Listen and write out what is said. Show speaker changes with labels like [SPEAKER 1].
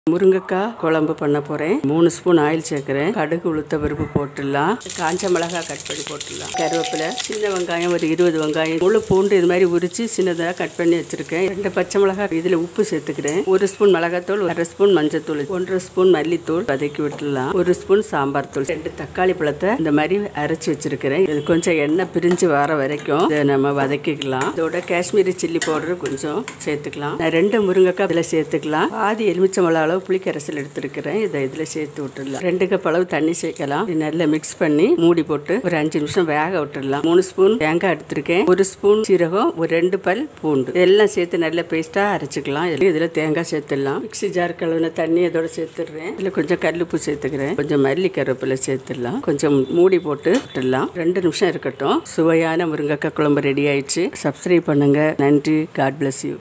[SPEAKER 1] முருங்கைக்காய் குழம்பு பண்ண போகிறேன் மூணு ஸ்பூன் ஆயில் சேர்க்குறேன் கடுகு உளுத்த பருப்பு போட்டுடலாம் காஞ்ச மிளகாய் கட் பண்ணி போட்டுடலாம் கருவேப்பிலை சின்ன வெங்காயம் ஒரு இருபது வெங்காயம் முழு பூண்டு இது மாதிரி உரிச்சு சின்னதாக கட் பண்ணி வச்சிருக்கேன் ரெண்டு பச்சை மிளகாய் இதில் உப்பு சேர்த்துக்கிறேன் ஒரு ஸ்பூன் மிளகாத்தூள் அரை ஸ்பூன் மஞ்சத்தூள் ஒன்றரை ஸ்பூன் மல்லித்தூள் வதக்கி விட்டுடலாம் ஒரு ஸ்பூன் சாம்பார் தூள் ரெண்டு தக்காளி பழத்தை இந்த மாதிரி அரைச்சி வச்சிருக்கிறேன் இது கொஞ்சம் எண்ணெய் பிரிஞ்சு வர வரைக்கும் இதை நம்ம வதக்கிக்கலாம் இதோட காஷ்மீரி சில்லி பவுடர் கொஞ்சம் சேர்த்துக்கலாம் நான் ரெண்டு முருங்கைக்காய் இதில் சேர்த்துக்கலாம் பாதி எலுமிச்சம்பழம் அளவு புளிக்கரைசல் எடுத்துருக்கிறேன் இதை இதில் சேர்த்து விட்டுடலாம் ரெண்டு கப் அளவு தண்ணி சேர்க்கலாம் இது நல்லா மிக்ஸ் பண்ணி மூடி போட்டு ஒரு அஞ்சு நிமிஷம் வேக விட்டுடலாம் மூணு ஸ்பூன் தேங்காய் எடுத்திருக்கேன் ஒரு ஸ்பூன் சீரகம் ஒரு ரெண்டு பல் பூண்டு இதெல்லாம் சேர்த்து நல்லா பேஸ்ட்டாக அரைச்சிக்கலாம் இதில் தேங்காய் சேர்த்துடலாம் மிக்ஸி ஜார் கழுவின தண்ணி இதோட சேர்த்துடுறேன் இதில் கொஞ்சம் கல்லுப்பு சேர்த்துக்கிறேன் கொஞ்சம் மல்லி கருவேப்பிலை சேர்த்துடலாம் கொஞ்சம் மூடி போட்டு விட்டுடலாம் ரெண்டு நிமிஷம் இருக்கட்டும் சுவையான முருங்கைக்காய் குழம்பு ரெடி ஆயிடுச்சு சப்ஸ்கிரைப் பண்ணுங்க நன்றி காட் bless யூ